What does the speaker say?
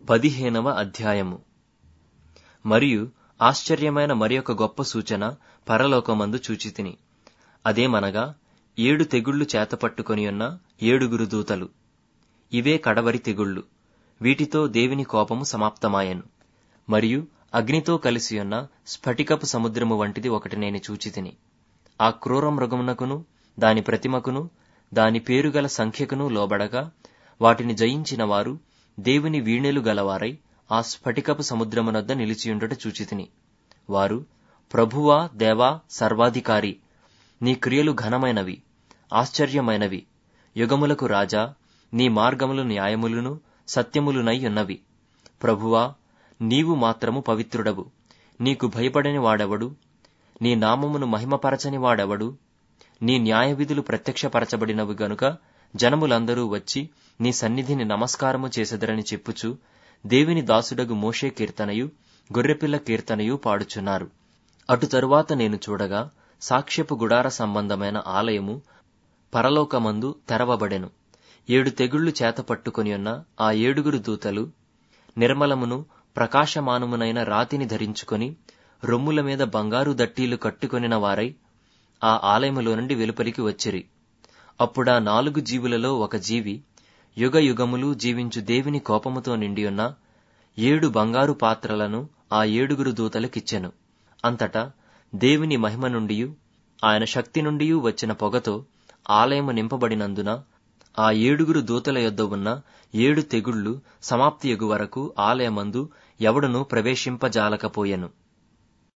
పదిహేనవ అధ్యాయము మరియు ఆశ్చర్యమైన మరియొక గొప్ప సూచన పరలోకమందు చూచితిని అదేమనగా ఏడు తెగుళ్లు చేతపట్టుకొనియున్న ఏడుగురు దూతలు ఇవే కడవరి తెగుళ్ళు వీటితో దేవుని కోపము సమాప్తమాయెను మరియు అగ్నితో కలిసియున్న స్ఫటికపు సముద్రము వంటిది ఒకటి నేను చూచితిని ఆ క్రూర మృగమునకును దాని ప్రతిమకును దాని పేరుగల సంఖ్యకును లోబడగా వాటిని జయించిన వారు దేవుని వీణెలు గలవారై ఆ స్ఫటికపు సముద్రమునొద్ద నిలిచియుండుట చూచితిని వారు ప్రభువా దేవా సర్వాధికారి నీ క్రియలు ఘనమైనవి ఆశ్చర్యమైనవి యుగములకు రాజా నీ మార్గములు న్యాయములును సత్యములునై ఉన్నవి ప్రభువా నీవు మాత్రము పవిత్రుడవు నీకు భయపడని వాడెవడు నీ నామమును మహిమపరచని వాడెవడు నీ న్యాయవిధులు ప్రత్యక్షపరచబడినవి గనుక జనములందరూ వచ్చి నీ సన్నిధిని నమస్కారము చేసెదరని చెప్పుచు దేవుని దాసుడగు మోషే కీర్తనయు గొర్రెపిల్ల కీర్తనయు పాడుచున్నారు అటు తరువాత నేను చూడగా సాక్ష్యపు గుడార సంబంధమైన ఆలయము పరలోకమందు తెరవబడెను ఏడు తెగుళ్లు చేత పట్టుకొనియున్న ఆ ఏడుగురు దూతలు నిర్మలమును ప్రకాశమానమునైన రాతిని ధరించుకొని రొమ్ముల మీద బంగారు దట్టీలు కట్టుకొనిన వారై ఆ ఆలయములో నుండి వెలుపలికి వచ్చిరి అప్పుడా నాలుగు జీవులలో ఒక జీవి యుగ యుగములు జీవించు దేవుని కోపముతో నిండియున్న ఏడు బంగారు పాత్రలను ఆ ఏడుగురు దూతలకిచ్చెను అంతటా దేవుని మహిమ నుండియు ఆయన శక్తి నుండియూ వచ్చిన పొగతో ఆలయము నింపబడినందున ఆ ఏడుగురు దూతల యొద్ద ఉన్న ఏడు తెగుళ్లు సమాప్తియగు వరకు ఆలయమందు ఎవడునూ ప్రవేశింపజాలకపోయెను